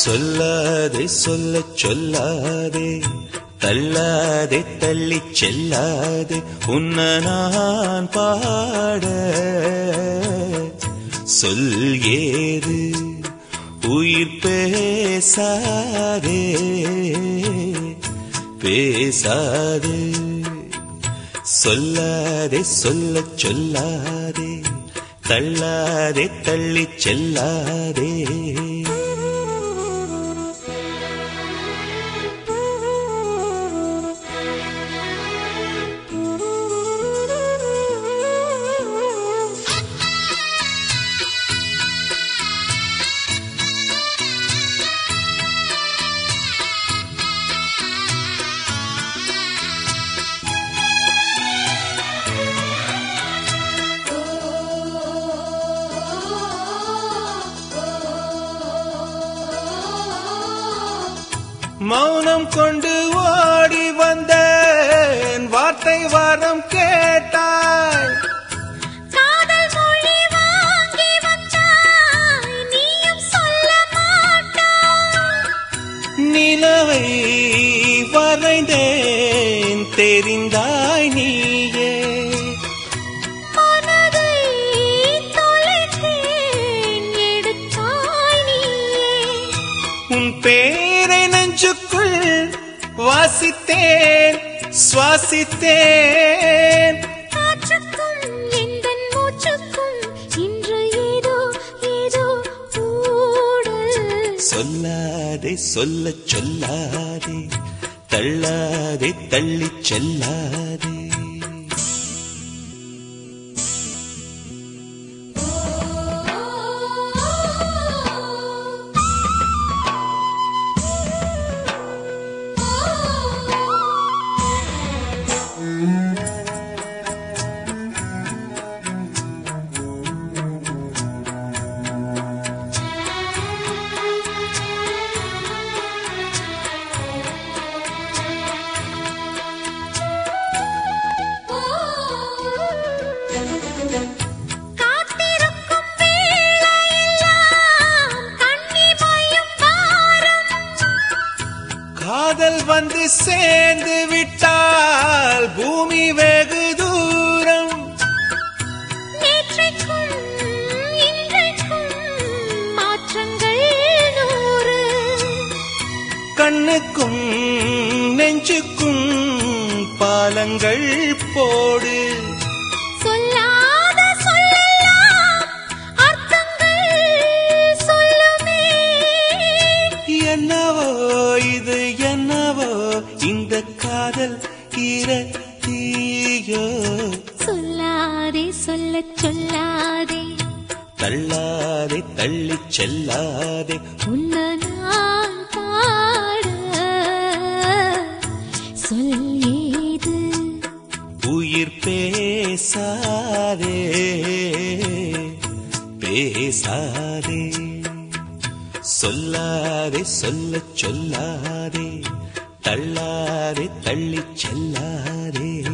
சொல்லாதே சொல்ல சொல்லாதே தள்ளாதே தள்ளி செல்லாதே உன்ன நான் பாட சொல் ஏது உயிர் பேசாதே பேசாதே சொல்லாதே சொல்ல சொல்லாதே தள்ளாதே தள்ளி செல்லாதே மௌனம் கொண்டு ஓடி வந்தேன் வார்த்தை வாரம் கேட்டாய் காதல் மொழி வாங்கி வந்தாய் நீயும் சொல்ல மாட்டாய் நிலவை வரைந்தேன் தெரிந்தாய் நீயே மனதை தொலைத்தேன் எடுத்தாய் நீயே உன் பேரை நெஞ்சுக்குள் வாசித்தேன் சுவாசித்தேன் காற்றுக்கும் எந்தன் மூச்சுக்கும் இன்று ஏதோ ஏதோ ஊடல் சொல்லாதே சொல்ல சொல்லாதே தள்ளாதே தள்ளி செல்லாதே காத்திருக்கும் வேளையெல்லாம் கண்ணிமயம் பாரம் காதல் வந்து சேர்ந்து விட்டால் பூமி வெகு தூரம் நேற்றைக்கும் இன்றைக்கும் மாற்றங்கள் நூறு கண்ணுக்கும் நெஞ்சுக்கும் பாலங்கள் போடு சொல்லாத சொல்லெல்லாம் அர்த்தங்கள் சொல்லுமே என்னவோ இது என்னவோ இந்த காதல் ஈர தீயோ சொல்லாதே சொல்லச் சொல்லாதே தள்ளாதே தள்ளி செல்லாதே உன்ன நான் பாட சொல் ஏது உயிர் பேசாதே பேசாதே சொல்லாதே சொல்ல சொல்லாதே தள்ளாதே தள்ளி செல்லாதே